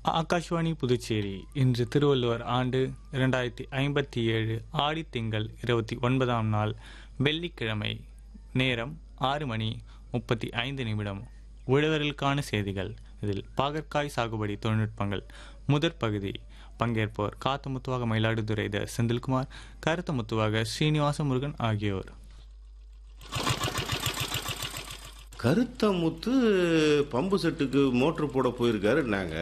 ஆகாஷ்வாணி புதுச்சேரி இன்று திருவள்ளுவர் ஆண்டு இரண்டாயிரத்தி ஐம்பத்தி ஏழு ஆடி திங்கள் இருபத்தி ஒன்பதாம் நாள் வெள்ளிக்கிழமை நேரம் ஆறு மணி முப்பத்தி ஐந்து நிமிடம் உழவர்களுக்கான செய்திகள் இதில் பாகற்காய் சாகுபடி தொழில்நுட்பங்கள் முதற் பகுதி பங்கேற்போர் காத்து முத்துவாக மயிலாடுதுறை த செந்தில்குமார் கருத்து முத்துவாக ஸ்ரீனிவாச முருகன் ஆகியோர் கருத்த முத்து பம்பு செட்டுக்கு மோட்ரு போட போயிருக்காரு நாங்க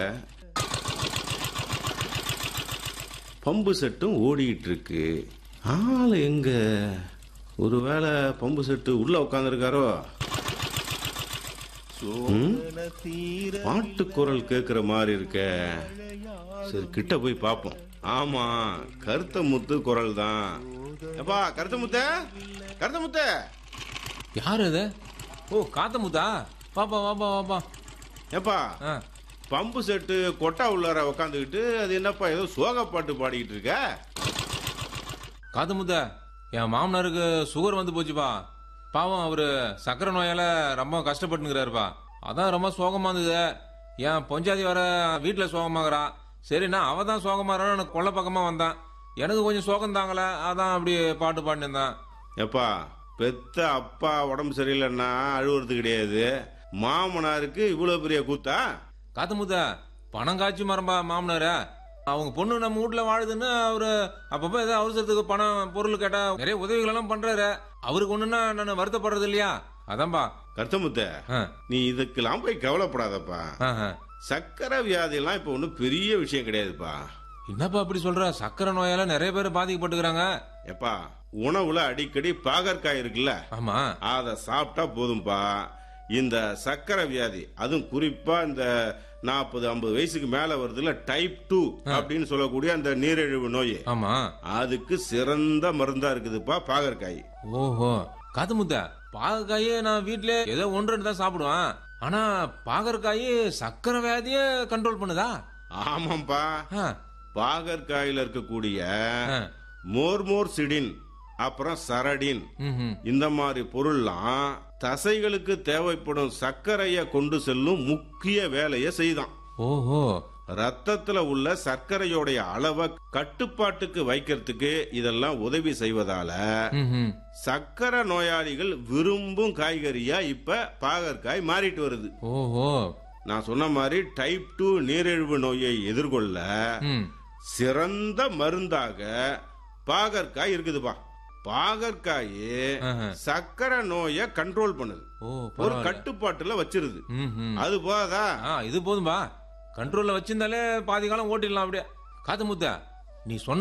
பம்பு செட்டும் ஓடிட்டு இருக்கு ஆள் எங்க ஒருவேளை பம்பு செட்டு உள்ள உட்காந்துருக்காரோ பாட்டு குரல் கேட்குற மாதிரி இருக்க சரி கிட்ட போய் பார்ப்போம் ஆமா கருத்த முத்து குரல் தான் எப்பா கருத்த முத்த கருத்த முத்த யாரு அது ஓ காத்தமுத்தா வாப்பா வாப்பா வாப்பா ஏப்பா ஆ பம்பு செட்டு கொட்டா உள்ளார உக்காந்துக்கிட்டு அது என்னப்பா ஏதோ சோக பாட்டு பாடிக்கிட்டு இருக்க காத்தமுத்தா என் மாமனாருக்கு சுகர் வந்து போச்சுப்பா பாவம் அவரு சக்கரை நோயால ரொம்ப கஷ்டப்பட்டுங்கிறாருப்பா அதான் ரொம்ப சோகமா இருந்தது என் பொஞ்சாதி வர வீட்டுல சோகமாகறா சரி நான் அவ தான் சோகமாகறான்னு எனக்கு கொள்ள பக்கமா வந்தான் எனக்கு கொஞ்சம் சோகம் தாங்கல அதான் அப்படி பாட்டு பாடினிருந்தான் ஏப்பா பெத்த அப்பா உடம்பு சரியில்லைன்னா அழுவுறது கிடையாது மாமனாருக்கு இவ்வளவு பெரிய கூத்தா காத்தமுத்தா பணம் காய்ச்சி மரம்பா மாமனார அவங்க பொண்ணு நம்ம வீட்ல வாழுதுன்னு அவரு அப்பப்ப ஏதோ அவசரத்துக்கு பணம் பொருள் கேட்டா நிறைய உதவிகள் எல்லாம் பண்றாரு அவருக்கு ஒண்ணுன்னா நான் வருத்தப்படுறது இல்லையா அதான்பா கருத்தமுத்த ஆ, நீ இதுக்கெல்லாம் போய் கவலைப்படாதப்பா ஆ, ஆ. சக்கரை வியாதியெல்லாம் இப்போ ஒன்றும் பெரிய விஷயம் கிடையாதுப்பா என்னப்பா அப்படி சொல்ற சக்கரை நோயால நிறைய பேர் பாதிக்கப்பட்டுக்கிறாங்க ஏப்பா உணவுல அடிக்கடி பாகற்காய் இருக்குல்ல ஆமா அதை சாப்பிட்டா போதும்பா இந்த சக்கரை வியாதி அதுவும் குறிப்பா இந்த நாற்பது ஐம்பது வயசுக்கு மேல வருதுல டைப் டூ அப்படின்னு சொல்லக்கூடிய அந்த நீரிழிவு நோய் ஆமா அதுக்கு சிறந்த மருந்தா இருக்குதுப்பா பாகற்காய் ஓஹோ காத்துமுத்த பாகற்காயே நான் வீட்ல ஏதோ ஒன்று ரெண்டு தான் சாப்பிடுவேன் ஆனா பாகற்காய் சக்கரை வியாதிய கண்ட்ரோல் பண்ணுதா ஆமாப்பா ஆ, பாகற்காயில இருக்கக்கூடிய ஆ. மோர்மோர் சிடின் அப்புறம் சரடின் ம்ஹும். இந்த மாதிரி பொருள்லாம் தசைகளுக்கு தேவைப்படும் சர்க்கரையை கொண்டு செல்லும் முக்கிய வேலையை செய்தான் ஓஹோ ரத்தத்துல உள்ள சர்க்கரையோடைய அளவை கட்டுப்பாட்டுக்கு வைக்கிறதுக்கு இதெல்லாம் உதவி செய்வதால ம்ஹும். சர்க்கரை நோயாளிகள் விரும்பும் காய்கறியா இப்ப பாகற்காய் மாறிட்டு வருது ஓஹோ நான் சொன்ன மாதிரி டைப் டூ நீரிழிவு நோயை எதிர்கொள்ள ம் சிறந்த மருந்தாக பாகற்காய் இருக்குதுப்பா பாகற்காய் ஆஹா. சர்க்கரை நோயை கண்ட்ரோல் பண்ணுது ஓ ஒரு பரவாயில்ல கட்டுப்பாட்டுல வச்சிருது ம்ஹும். அது போதா ஆ இது போதும்பா கண்ட்ரோல்ல வச்சிருந்தாலே பாதி காலம் ஓட்டிடலாம் அப்படியே காத்து முத்த நீ சொன்ன